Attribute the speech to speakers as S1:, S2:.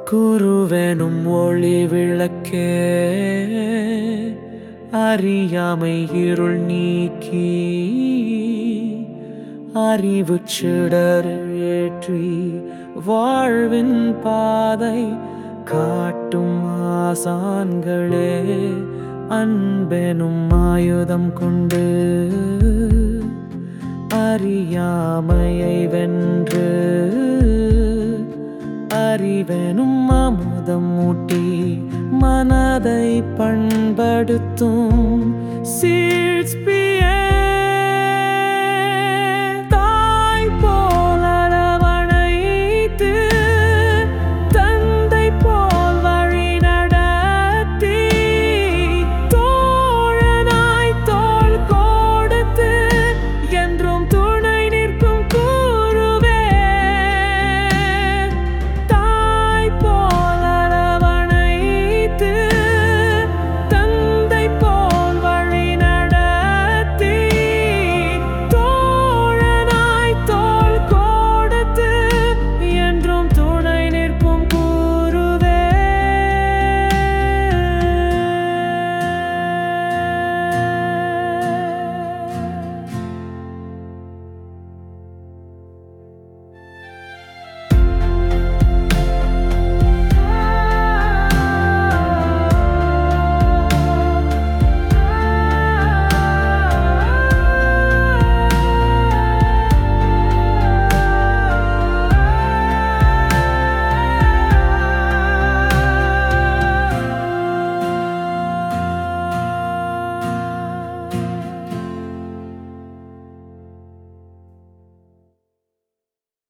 S1: குருவெனும் ஒளி விளக்கே அறியாமை இருள் நீக்கி அறிவு சுடர் ஏற்றி வாழ்வின் பாதை காட்டும் ஆசான்களே அன்பெனும் ஆயுதம் கொண்டு அறியாமையை வென்று அறிவெனும் அமுதம் ஊட்டி மனதை பண்படுத்தும் சீழ்ஸ்பி